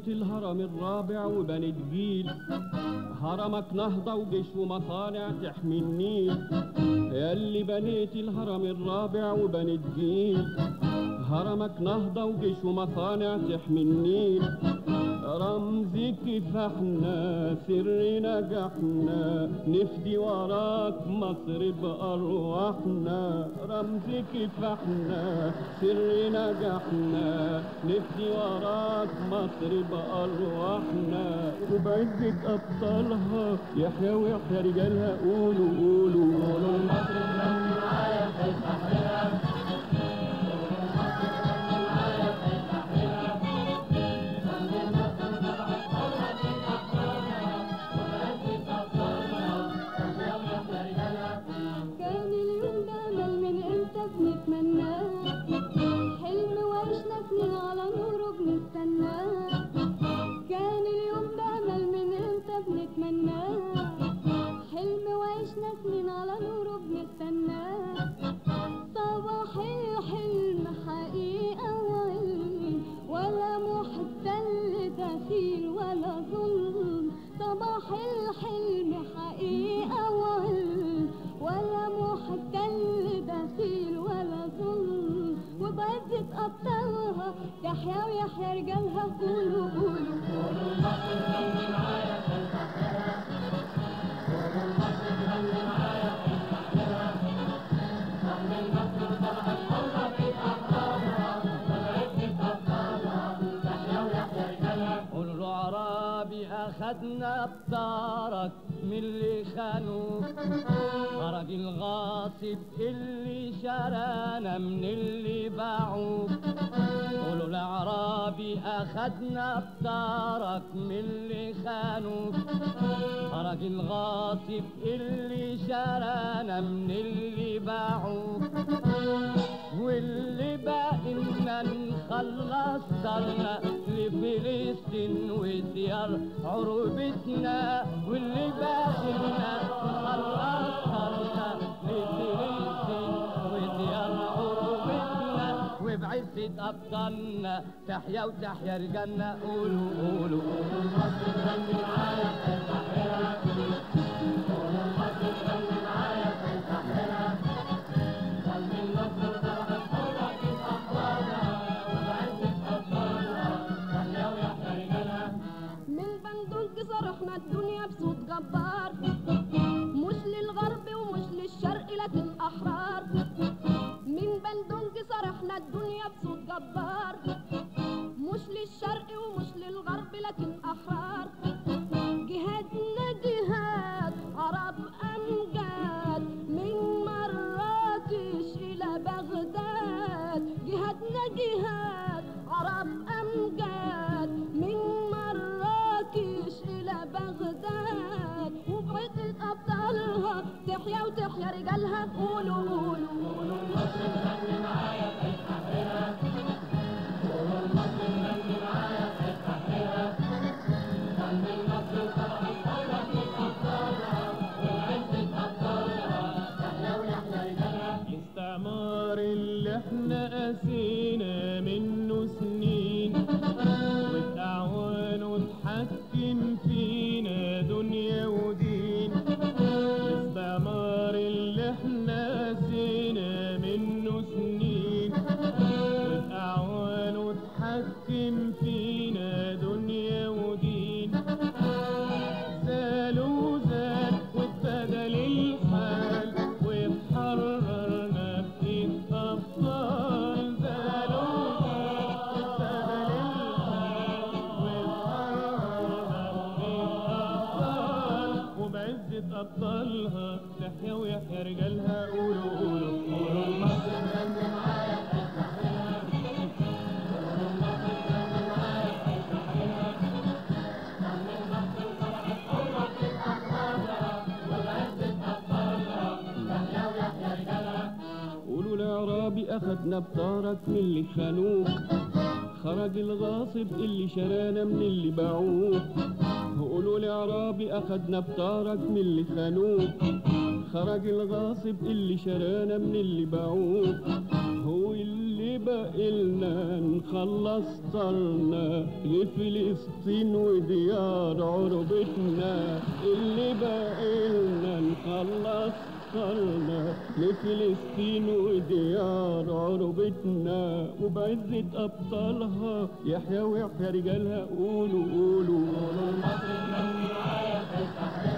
بنيت الهرم الرابع وبنيت جيل هرمك نهضة وجيش ومصانع تحمي النيل يا اللي بنيت الهرم الرابع وبنيت جيل هرمك نهضة وجيش ومصانع تحمي النيل رمزك فاحنا سر نجاحنا نفدي وراك مصر بأرواحنا رمزك فاحنا سر نجاحنا نفدي وراك مصر بأرواحنا وبعزة أبطالها يحيى ويحيى رجالها قولوا قولوا قولوا مصر بنمي معايا في الصحراء كان اليوم ده امل من امتى بنتمناه حلم وعشنا سنين على نوره بنستناه كان اليوم ده امل من امتى بنتمناه حلم وعشنا سنين على نوره بنستناه صباح الحلم حقيقة وعلم ولا محتل دخيل ولا ظلم صباح الحلم حقيقة وعلم ولا محتل دخيل ولا ظلم وبعزة أبطالها تحيا ويحيا رجالها قولوا قولوا قول له عرابي اخدنا بطارك من اللي خانوك خرج الغاصب اللي شرانا من اللي باعوك قولوا العرابي اخدنا بطارك من اللي خانوك خرج الغاصب اللي شرانا من اللي باعوك واللي باقي لنا نخلص صرنا لفلسطين وديار عروبتنا واللي باقي لنا نخلص صرنا لفلسطين وديار عروبتنا وبعزة أبطالنا تحيا وتحيا رجالنا قولوا قولوا قولوا مصر غني معايا في الصحراء قولوا مصر غني معايا في الصحراء خلي النصر طلعت حرة في أحوالها وبعزة أبطالها تحيا ويحيا رجالها من بندق صرحنا الدنيا بصوت جبار مش للغرب ومش للشرق لكن أحرار من بندق صرحنا الدنيا بصوت جبار مش للشرق ومش للغرب لكن أحرار جهادنا جهاد عرب أمجاد من مراكش إلى بغداد جهادنا جهاد عرب أمجاد من مراكش إلى بغداد وبعزة أبطالها تحيا وتحيا رجالها قولوا قولوا قولوا مصر غني معايا في الصحراء قولوا مصر غني معايا في الصحراء خلي النصر طلعت حرة في أبطالها وبعزة أبطالها تحيا ويحيا رجالها الاستعمار اللي احنا قاسينا منه سنين وبأعوانه اتحكم فينا دنيا ودين الاستعمار اللي احنا قاسينا منه سنين وبأعوانه اتحكم فينا دنيا ودين زالوا زال وابتدى الحال واتحررنا بإيد أبطال زالوا زال وابتدى الحال واتحررنا بإيد أبطال وبعزة أبطالها تحيا ويحيا رجالها قولوا قولوا قولوا مصر غني معايا في الصحراء قولوا مصر غني معايا في الصحراء خلي مصر طلعت حرة في أحوالها وبعزة أبطالها تحيا ويحيا رجالها قولوا الأعرابي أخدنا بطارك من اللي خانوك خرج الغاصب اللي شرانا من اللي باعوك قولوا الأعرابي أخدنا بطارك من اللي خانوك خرج الغاصب اللي شرانا من اللي باعوك هو اللي بقلنا نخلص طرنا لفلسطين وديار عربتنا اللي بقلنا نخلص طرنا لفلسطين وديار عربتنا وبعزة أبطالها يحيى ويحيى رجالها قولوا قولوا قولوا المصري تغني معايا في الصحراء